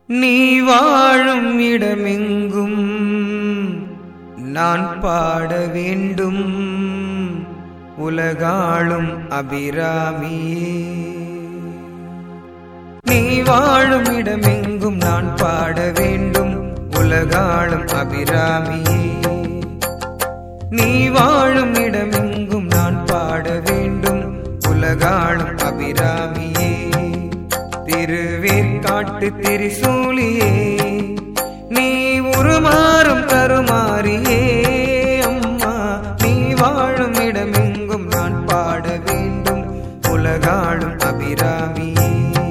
நீ வாழும் இடமெங்கும் நான் பாட வேண்டும் உலகாளும் அபிராமியே நீ வாழும் இடமெங்கும் நான் பாட வேண்டும் உலகாளும் அபிராமியே நீ வாழும் இடமெங்கும் நான் பாட வேண்டும் உலகாளும் அபிராமியே திருவேற்காட்டு திரிசூலியே நீ உருமாறும் கருமாறியே அம்மா நீ வாழும் இடமெங்கும் நான் பாட வேண்டும் உலகாளும் அபிராமியே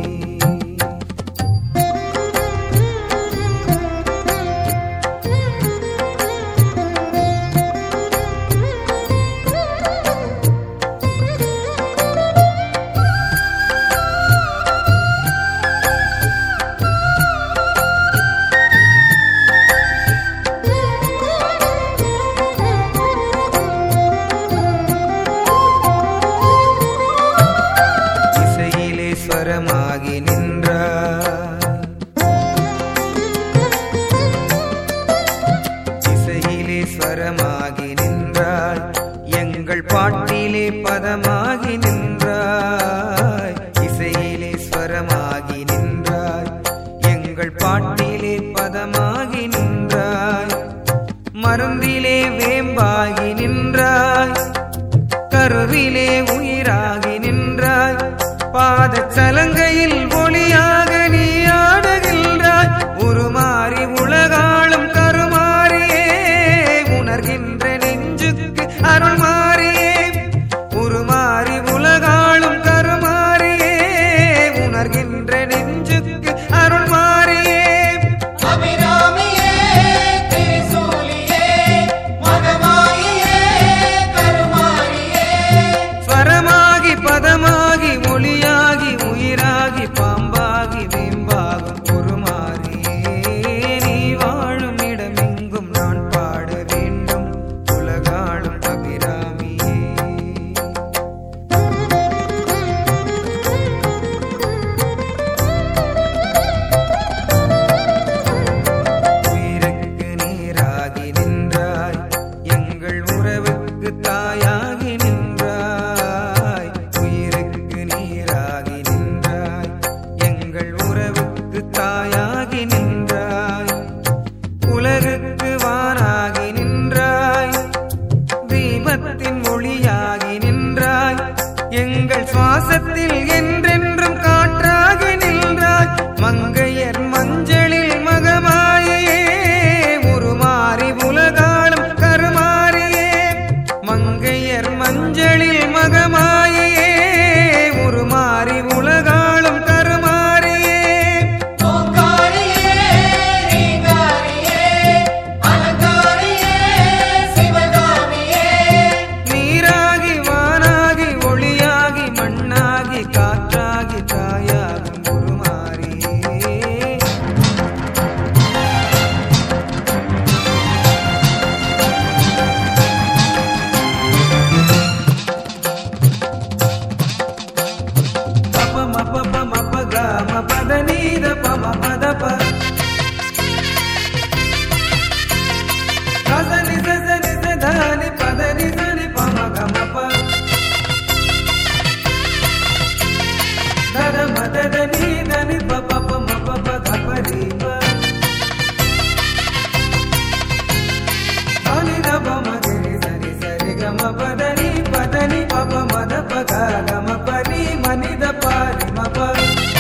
இசையிலே ஸ்வரமாகி நின்றார் இசையிலே ஸ்வரமாகி நின்றாய் எங்கள் பாட்டிலே பதமாகி நின்றாய் இசையிலே ஸ்வரமாகி நின்றாய் எங்கள் பாட்டிலே பதமாகி நின்றாய் மருந்திலே வேம்பாகி நின்றாய் கருவிலே உயிராகி நின்றாய் பாதச் சலங்கையில் ஒளியாக நீ ஆடுகின்றாய் உருமாறி உலகாளும் கருமாறியே உணர்கின்ற நெஞ்சுக்கு அருள் மாறியே உருமாறி உலகாளும் கருமாறியே உணர்கின்ற நெஞ்சுக்கு அருள் மாறியே அபிராமியே திரிசூலியே மகமாயியே கருமாரியே ஸ்வரமாகி பதமாகி மொழியாகி உயிராகி பாம்பாகி வேம்பாகும் உருமாறியே நீ வாழும் இடமெங்கும் நான் பாட வேண்டும் உலகாளும் அபிராமியே உயிருக்கு நீராகி நின்றாய் எங்கள் உறவுக்கு தாயாகி நின்றாய் உயிருக்கு நீராகி நின்றாய் எங்கள் உறவுக்கு தாயாகி நின்றாய் உலகுக்கு வாராகி நின்றாய் தீபத்தின் ஒளியாகி நின்றாய் எங்கள் சுவாசத்தில் என்றென்றும் காற்றாகி நின்றாய் மங்கையர் மஞ்சளில் மகமாயே உருமாறி உலகாளும் கருமாறியே மங்கையர் மஞ்சளில் மகமாயே உருமாறி உலகாளும் கருமாறியே ஓங்காரியே ரீங்காரியே அலங்காரியே சிவகாமியே நீராகி வானாகி ஒளியாகி மண்ணாகி காற்றாகி தாயாகும் குருமாரியே பப மப ப மப க ம பத நீத ப ம பத ப ரச நி ச ச நி ச த நி பத நி ச நி ப ம க ம ப த த ம த த நீ த நி ப ப ப ம ப ப க ப ரி ப த நி த ப ம க ரி ச ரி ச ரி க ம ப த நி ப த நி ப ப ம த ப க க ம ப ரி ம நி த ப ரி ம ப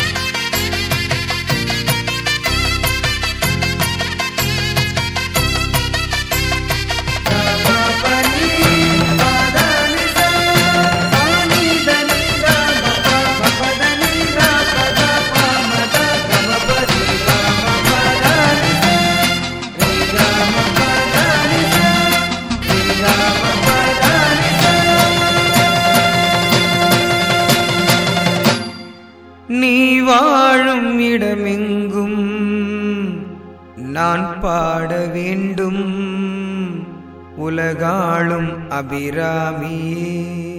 நீ வாழும் இடமெங்கும் நான் பாட வேண்டும் உலகாளும் அபிராமியே